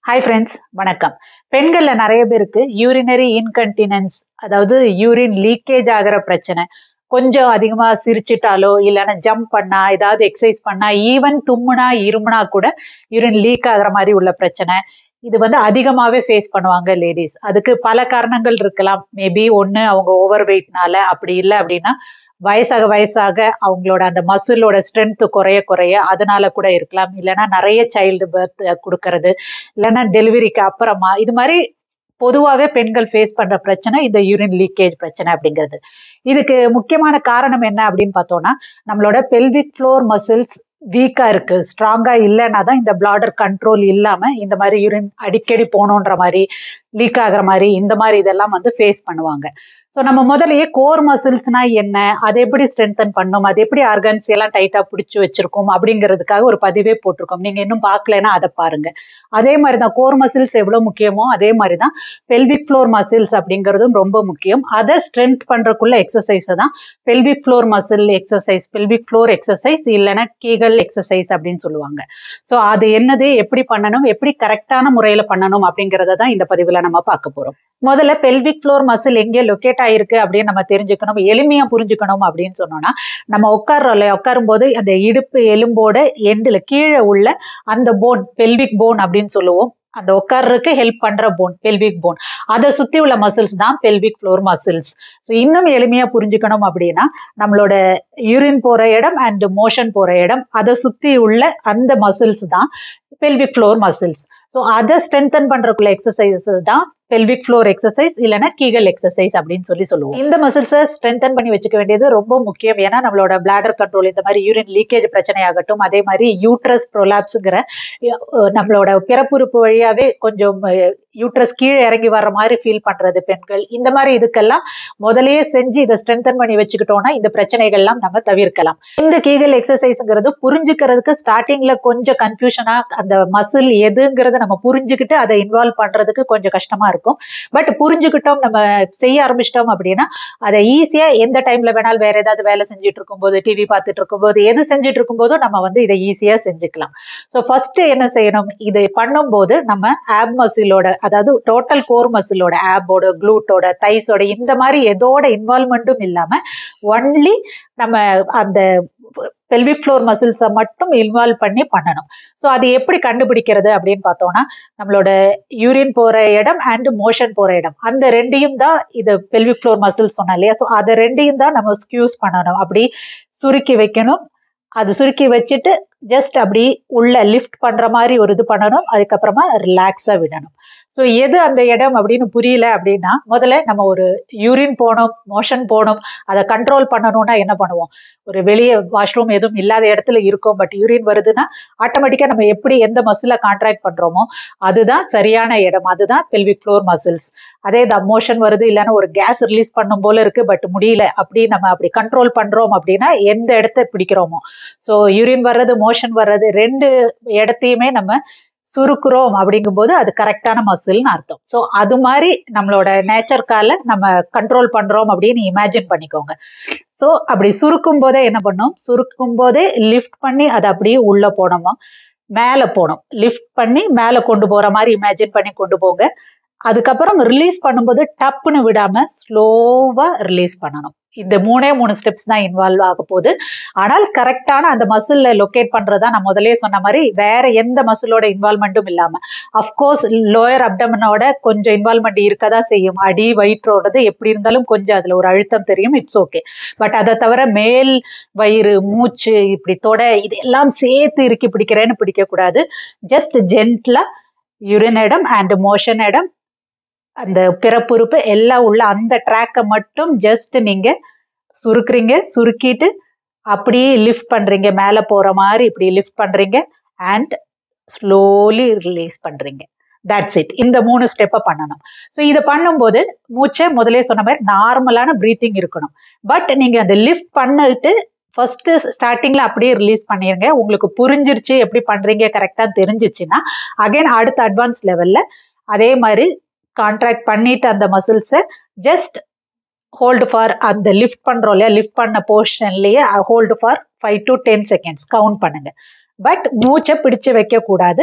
hi friends வணக்கம் பெண்களில் நிறைய பேருக்கு யூரினரி இன்கன்டினன்ஸ் அதாவது யூரின் லீக்கேஜ் ஆகிற பிரச்சனை கொஞ்சம் அதிகமாக சிரிச்சிட்டாலோ இல்லைன்னா ஜம்ப் பண்ணா ஏதாவது எக்ஸசைஸ் பண்ணா ஈவன் தும்முனா இருமுனா கூட யூரின் லீக் ஆகிற மாதிரி உள்ள பிரச்சனை இது வந்து அதிகமாகவே ஃபேஸ் பண்ணுவாங்க லேடிஸ் அதுக்கு பல காரணங்கள் இருக்கலாம் மேபி ஒன்று அவங்க ஓவர் வெயிட்னால அப்படி இல்லை அப்படின்னா வயசாக வயசாக அவங்களோட அந்த மசிலோட ஸ்ட்ரென்த் குறைய குறைய அதனால கூட இருக்கலாம் இல்லைன்னா நிறைய சைல்டு பர்த் கொடுக்கறது இல்லைன்னா டெலிவரிக்கு அப்புறமா இது மாதிரி பொதுவாகவே பெண்கள் ஃபேஸ் பண்ணுற பிரச்சனை இந்த யூரின் லீக்கேஜ் பிரச்சனை அப்படிங்கிறது இதுக்கு முக்கியமான காரணம் என்ன அப்படின்னு பார்த்தோம்னா நம்மளோட பெல்விக் ஃப்ளோர் மசில்ஸ் வீக்காக இருக்குது ஸ்ட்ராங்காக இல்லைன்னா தான் இந்த பிளாடர் கண்ட்ரோல் இல்லாமல் இந்த மாதிரி யூரின் அடிக்கடி போகணுன்ற மாதிரி லீக் ஆகிற மாதிரி இந்த மாதிரி இதெல்லாம் வந்து ஃபேஸ் பண்ணுவாங்க ஸோ நம்ம முதலையே கோர் மசில்ஸ்னா என்ன அதை எப்படி ஸ்ட்ரென்தன் பண்ணும் அது எப்படி ஆர்கன்ஸ் எல்லாம் டைட்டாக பிடிச்சி வச்சிருக்கோம் அப்படிங்கிறதுக்காக ஒரு பதிவே போட்டிருக்கோம் நீங்கள் இன்னும் பார்க்கலன்னா அதை பாருங்க அதே மாதிரி தான் கோர் மசில்ஸ் எவ்வளோ முக்கியமோ அதே மாதிரி தான் பெல்விக் ஃப்ளோர் மசில்ஸ் அப்படிங்கிறதும் ரொம்ப முக்கியம் அதை ஸ்ட்ரென்த் பண்ணுறக்குள்ள எக்ஸசைஸை தான் pelvic floor muscle exercise pelvic floor exercise இல்லைன்னா கீகல் எக்ஸசைஸ் அப்படின்னு சொல்லுவாங்க ஸோ அது என்னது எப்படி பண்ணணும் எப்படி கரெக்டான முறையில் பண்ணணும் அப்படிங்கிறத தான் இந்த பதிவில் நம்ம பார்க்க போகிறோம் முதல்ல பெல்விக் ஃப்ளோர் மசில் எங்கே லொக்கேட் ஆயிருக்கு அப்படின்னு நம்ம தெரிஞ்சுக்கணும் எளிமையா புரிஞ்சுக்கணும் அப்படின்னு சொன்னோம்னா நம்ம உட்கார்றோம்ல உட்காரும் போது அந்த இடுப்பு எலும்போட எண்டில் கீழே உள்ள அந்த போன் பெல்விக் போன் அப்படின்னு சொல்லுவோம் அந்த உட்கார்றதுக்கு ஹெல்ப் பண்ற போன் பெல்விக் போன் அதை சுத்தி உள்ள மசில்ஸ் தான் பெல்விக் ஃப்ளோர் மசில்ஸ் ஸோ இன்னும் எளிமையா புரிஞ்சுக்கணும் அப்படின்னா நம்மளோட யூரின் போற இடம் அண்ட் மோஷன் போற இடம் அதை சுத்தி உள்ள அந்த மசில்ஸ் தான் பெல்விக் ஃப்ளோர் மசில்ஸ் ஸோ அதை ஸ்ட்ரென்தன் பண்றதுக்குள்ள எக்ஸசைஸ் தான் பெல்விக் ஃப்ளோர் எக்ஸசைஸ் இல்லைன்னா கீகல் எக்ஸசைஸ் அப்படின்னு சொல்லி சொல்லுவோம் இந்த மசில்ஸை ஸ்ட்ரென்தன் பண்ணி வச்சுக்க வேண்டியது ரொம்ப முக்கியம் ஏன்னா நம்மளோட பிளாடர் கண்ட்ரோல் இந்த மாதிரி யூரின் லீக்கேஜ் பிரச்சனையாகட்டும் அதே மாதிரி யூட்ரஸ் ப்ரொலாப்ஸுங்கிற நம்மளோட பிறப்புறுப்பு வழியாவே கொஞ்சம் யூட்ரஸ் கீழே இறங்கி வர்ற மாதிரி ஃபீல் பண்றது பெண்கள் இந்த மாதிரி இதுக்கெல்லாம் முதலையே செஞ்சு இதை ஸ்ட்ரென்தன் பண்ணி வச்சுக்கிட்டோம்னா இந்த பிரச்சனைகள்லாம் நம்ம தவிர்க்கலாம் இந்த கீகல் எக்ஸசைஸ்ங்கிறது புரிஞ்சுக்கிறதுக்கு ஸ்டார்டிங்ல கொஞ்சம் கன்ஃபியூஷனா அந்த மசில் எதுங்கிறத நம்ம புரிஞ்சுக்கிட்டு அதை இன்வால்வ் பண்றதுக்கு கொஞ்சம் கஷ்டமா இருக்கும் பட் புரிஞ்சுக்கிட்டோம் நம்ம செய்ய ஆரம்பிச்சிட்டோம் அப்படின்னா அதை ஈஸியா எந்த டைம்ல வேணாலும் வேற ஏதாவது வேலை செஞ்சுட்டு இருக்கும்போது டிவி பார்த்துட்டு இருக்கும்போது எது செஞ்சுட்டு இருக்கும்போதும் நம்ம வந்து இதை ஈஸியா செஞ்சுக்கலாம் ஸோ ஃபர்ஸ்ட் என்ன செய்யணும் இதை பண்ணும்போது நம்ம ஆப் மசிலோட அதாவது டோட்டல் கோர் மசிலோட ஆப்போட க்ளூட்டோட தைஸோட இந்த மாதிரி எதோட இன்வால்மெண்ட்டும் இல்லாம ஒன்லி நம்ம அந்த பெல்விக் ஃப்ளோர் மசில்ஸை மட்டும் இன்வால்வ் பண்ணி பண்ணணும் ஸோ அது எப்படி கண்டுபிடிக்கிறது அப்படின்னு பார்த்தோம்னா நம்மளோட யூரின் போகிற இடம் அண்ட் மோஷன் போகிற இடம் அந்த ரெண்டையும் தான் இது பெல்விக் ஃப்ளோர் மசில்ஸ் சொன்னோம் இல்லையா ஸோ அதை ரெண்டையும் தான் நம்ம ஸ்கியூஸ் பண்ணணும் அப்படி சுருக்கி வைக்கணும் அது சுருக்கி வச்சுட்டு ஜஸ்ட் அப்படி உள்ள லிஃப்ட் பண்ணுற மாதிரி ஒரு இது பண்ணணும் அதுக்கப்புறமா ரிலாக்ஸாக விடணும் ஸோ எது அந்த இடம் அப்படின்னு புரியல அப்படின்னா முதல்ல நம்ம ஒரு யூரின் போகணும் மோஷன் போகணும் அதை கண்ட்ரோல் பண்ணணும்னா என்ன பண்ணுவோம் ஒரு வெளியே வாஷ்ரூம் எதுவும் இல்லாத இடத்துல இருக்கும் பட் யூரின் வருதுன்னா ஆட்டோமேட்டிக்காக நம்ம எப்படி எந்த மசிலை கான்ட்ராக்ட் பண்ணுறோமோ அதுதான் சரியான இடம் அதுதான் பெல்விக் ஃப்ளோர் மசில்ஸ் அதே தான் மோஷன் வருது இல்லைன்னா ஒரு கேஸ் ரிலீஸ் பண்ணும் போல இருக்கு பட் முடியல அப்படி நம்ம அப்படி கண்ட்ரோல் பண்ணுறோம் அப்படின்னா எந்த இடத்த பிடிக்கிறோமோ ஸோ யூரின் வர்றது மோஷன் வர்றது ரெண்டு இடத்தையுமே நம்ம சுருக்குறோம் அப்படிங்கும்போது அது கரெக்டான மசில்னு அர்த்தம் ஸோ அது மாதிரி நம்மளோட நேச்சர் கால நம்ம கண்ட்ரோல் பண்ணுறோம் அப்படின்னு இமேஜின் பண்ணிக்கோங்க ஸோ அப்படி சுருக்கும் போதே என்ன பண்ணோம் சுருக்கும் போதே லிஃப்ட் பண்ணி அதை அப்படியே உள்ளே போனோமா மேலே போனோம் லிஃப்ட் பண்ணி மேலே கொண்டு போகிற மாதிரி இமேஜின் பண்ணி கொண்டு போங்க அதுக்கப்புறம் ரிலீஸ் பண்ணும்போது டப்புன்னு விடாம ஸ்லோவா ரிலீஸ் பண்ணணும் இந்த மூணே மூணு ஸ்டெப்ஸ் தான் இன்வால்வ் ஆக போகுது ஆனால் கரெக்டான அந்த மசில்ல லொக்கேட் பண்றதா நான் முதலே சொன்ன மாதிரி வேற எந்த மசிலோட இன்வால்மெண்ட்டும் இல்லாம அஃப்கோர்ஸ் லோயர் அப்டமனோட கொஞ்சம் இன்வால்மெண்ட் இருக்கதான் செய்யும் அடி வயிற்றோடது எப்படி இருந்தாலும் கொஞ்சம் அதுல ஒரு அழுத்தம் தெரியும் இட்ஸ் ஓகே பட் அதை தவிர மேல் வயிறு மூச்சு இப்படி தொட இதெல்லாம் சேர்த்து இறுக்கி பிடிக்கிறேன்னு பிடிக்கக்கூடாது ஜஸ்ட் ஜென்ட்லா யூரின் இடம் அண்ட் மோஷன் இடம் அந்த பிறப்புறுப்பு எல்லாம் உள்ள அந்த ட்ராக்கை மட்டும் ஜஸ்ட் நீங்க சுருக்குறீங்க சுருக்கிட்டு அப்படியே லிஃப்ட் பண்றீங்க மேலே போற மாதிரி இப்படி லிஃப்ட் பண்றீங்க அண்ட் ஸ்லோலி ரிலீஸ் பண்றீங்க தட்ஸ் இட் இந்த மூணு ஸ்டெப்பை பண்ணணும் ஸோ இதை பண்ணும்போது மூச்சை முதலே சொன்ன மாதிரி நார்மலான ப்ரீத்திங் இருக்கணும் பட் நீங்கள் அந்த லிஃப்ட் பண்ணிட்டு ஃபர்ஸ்ட் ஸ்டார்டிங்ல அப்படியே ரிலீஸ் பண்ணிருங்க உங்களுக்கு புரிஞ்சிருச்சு எப்படி பண்றீங்க கரெக்டாக தெரிஞ்சிச்சுன்னா அகைன் அடுத்த அட்வான்ஸ் லெவல்ல அதே மாதிரி கான்ட்ராக்ட் பண்ணிட்டு அந்த மசில்ஸை ஜஸ்ட் ஹோல்டு ஃபார் அந்த லிஃப்ட் பண்ணுறோம் இல்லையா லிஃப்ட் பண்ண போர்ஷன்லேயே hold for five to ten seconds count பண்ணுங்க பட் மூச்சை பிடிச்சு வைக்கக்கூடாது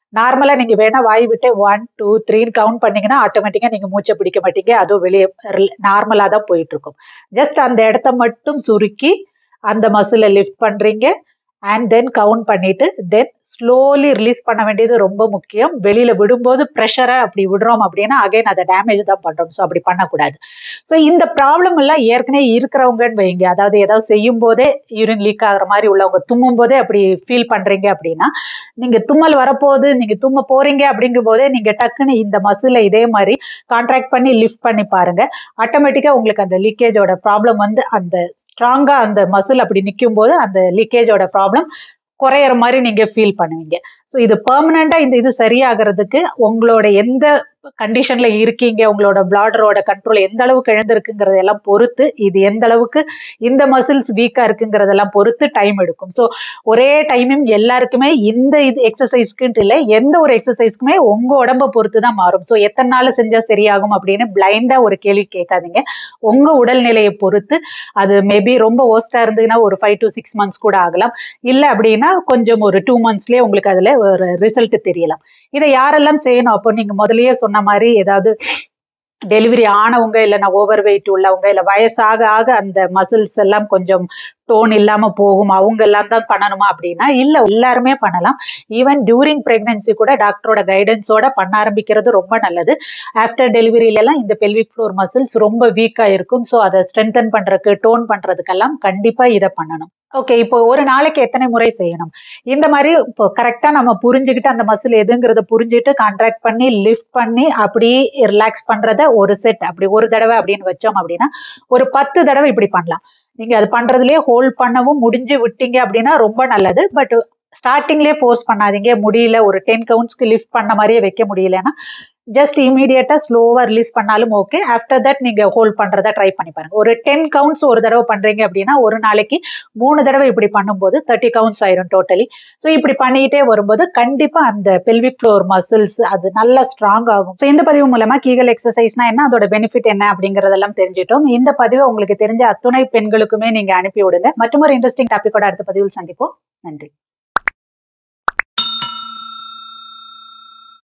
நார்மலா நீங்க வேணா வாய் விட்டு ஒன் டூ த்ரீன்னு கவுண்ட் பண்ணீங்கன்னா ஆட்டோமேட்டிக்கா நீங்க மூச்சை பிடிக்க மாட்டீங்க அதுவும் வெளியே நார்மலா தான் போயிட்டு இருக்கும் ஜஸ்ட் அந்த இடத்த மட்டும் சுருக்கி அந்த மசிலை லிஃப்ட் பண்றீங்க அண்ட் தென் கவுண்ட் பண்ணிட்டு தென் ஸ்லோலி ரிலீஸ் பண்ண வேண்டியது ரொம்ப முக்கியம் வெளியில விடும்போது ப்ரெஷரை அப்படி விடுறோம் அப்படின்னா அகைன் அதை டேமேஜ் தான் பண்றோம் ஸோ அப்படி பண்ணக்கூடாது ஸோ இந்த ப்ராப்ளம் எல்லாம் ஏற்கனவே இருக்கிறவங்கன்னு வைங்க அதாவது ஏதாவது செய்யும் போதே யூரின் லீக் ஆகுற மாதிரி உள்ளவங்க தும்மும் போதே அப்படி ஃபீல் பண்றீங்க அப்படின்னா நீங்க தும்மல் வரப்போகுது நீங்க தும்ம போறீங்க அப்படிங்கும் போதே நீங்க டக்குன்னு இந்த மசிலை இதே மாதிரி கான்ட்ராக்ட் பண்ணி லிஃப்ட் பண்ணி பாருங்க ஆட்டோமேட்டிக்கா உங்களுக்கு அந்த லீக்கேஜோட ப்ராப்ளம் வந்து அந்த ஸ்ட்ராங்கா அந்த மசில் அப்படி நிற்கும் போது அந்த லீக்கேஜோட ப்ராப்ளம் குறையிற மாதிரி நீங்க ஃபீல் பண்ணுவீங்க ஸோ இது பெர்மனண்டா இந்த இது சரியாகிறதுக்கு உங்களோட எந்த கண்டிஷன்ல இருக்கீங்க உங்களோட பிளாடரோட கண்ட்ரோல் எந்த அளவுக்கு இழந்திருக்குங்கிறத எல்லாம் பொறுத்து இது எந்த அளவுக்கு இந்த மசில்ஸ் வீக்கா இருக்குங்கிறதெல்லாம் பொறுத்து டைம் எடுக்கும் ஸோ ஒரே டைமிங் எல்லாருக்குமே இந்த இது எக்ஸசைஸ்க்குன்ட்டு இல்லை எந்த ஒரு எக்ஸசைஸ்க்குமே உங்க உடம்ப பொறுத்து தான் மாறும் ஸோ எத்தனை நாள் செஞ்சா சரியாகும் அப்படின்னு பிளைண்டா ஒரு கேள்வி கேட்காதீங்க உங்க உடல்நிலையை பொறுத்து அது மேபி ரொம்ப ஓஸ்டா இருந்ததுன்னா ஒரு ஃபைவ் டு சிக்ஸ் மந்த்ஸ் கூட ஆகலாம் இல்லை அப்படின்னா கொஞ்சம் ஒரு டூ மந்த்ஸ்லேயே உங்களுக்கு அதில் ஒரு ரிசல்ட் தெரியலாம் இதை யாரெல்லாம் செய்யணும் அப்போ நீங்க முதல்லயே சொன்ன மாதிரி ஏதாவது டெலிவரி ஆனவங்க இல்லைன்னா ஓவர் வெயிட் உள்ளவங்க இல்லை வயசாக ஆக அந்த மசில்ஸ் எல்லாம் கொஞ்சம் டோன் இல்லாம போகும் அவங்க எல்லாம் தான் பண்ணணுமா அப்படின்னா இல்ல எல்லாருமே பண்ணலாம் ஈவன் டியூரிங் பிரெக்னன்சி கூட டாக்டரோட கைடன்ஸோட பண்ண ஆரம்பிக்கிறது ரொம்ப நல்லது ஆஃப்டர் டெலிவரியில எல்லாம் இந்த பெல்விக் ஃப்ளோர் மசில்ஸ் ரொம்ப வீக்கா இருக்கும் ஸோ அதை ஸ்ட்ரென்தன் பண்றதுக்கு டோன் பண்றதுக்கெல்லாம் கண்டிப்பா இதை பண்ணணும் ஓகே இப்போ ஒரு நாளைக்கு எத்தனை முறை செய்யணும் இந்த மாதிரி இப்போ கரெக்டாக நம்ம புரிஞ்சுக்கிட்டு அந்த மசில் எதுங்கிறத புரிஞ்சுட்டு கான்ட்ராக்ட் பண்ணி லிஃப்ட் பண்ணி அப்படி ரிலாக்ஸ் பண்றத ஒரு செட் அப்படி ஒரு தடவை அப்படின்னு வச்சோம் அப்படின்னா ஒரு பத்து தடவை இப்படி பண்ணலாம் நீங்க அது பண்றதுலயே ஹோல்ட் பண்ணவும் முடிஞ்சு விட்டீங்க அப்படின்னா ரொம்ப நல்லது பட் ஸ்டார்டிங்லேயே ஃபோர்ஸ் பண்ணாதீங்க முடியல ஒரு டென் கவுண்ட்ஸ்க்கு லிஃப்ட் பண்ண மாதிரியே வைக்க முடியலன்னா ஜஸ்ட் இமீடியட்டா ஸ்லோவா ரிலீஸ் பண்ணாலும் ஓகே ஆஃப்டர் தட் நீங்க ஹோல்ட் பண்றதா ட்ரை பண்ணி பாருங்க ஒரு டென் கவுண்ட்ஸ் ஒரு தடவை பண்றீங்க அப்படின்னா ஒரு நாளைக்கு மூணு தடவை இப்படி பண்ணும்போது தேர்ட்டி கவுண்ட்ஸ் ஆயிரும் டோட்டலி ஸோ இப்படி பண்ணிக்கிட்டே வரும்போது கண்டிப்பா அந்த பெல்விக் ஃப்ளோர் மசில்ஸ் அது நல்லா ஸ்ட்ராங் ஆகும் ஸோ இந்த பதிவு மூலமா கீகல் எக்ஸசைஸ்னா என்ன அதோட பெனிஃபிட் என்ன அப்படிங்கறதெல்லாம் தெரிஞ்சிட்டோம் இந்த பதிவை உங்களுக்கு தெரிஞ்ச அத்துணை பெண்களுக்குமே நீங்க அனுப்பி விடுங்க மற்றும் ஒரு இன்ட்ரெஸ்டிங் டாபிக்கோட அடுத்த பதிவில் சந்திப்போம் நன்றி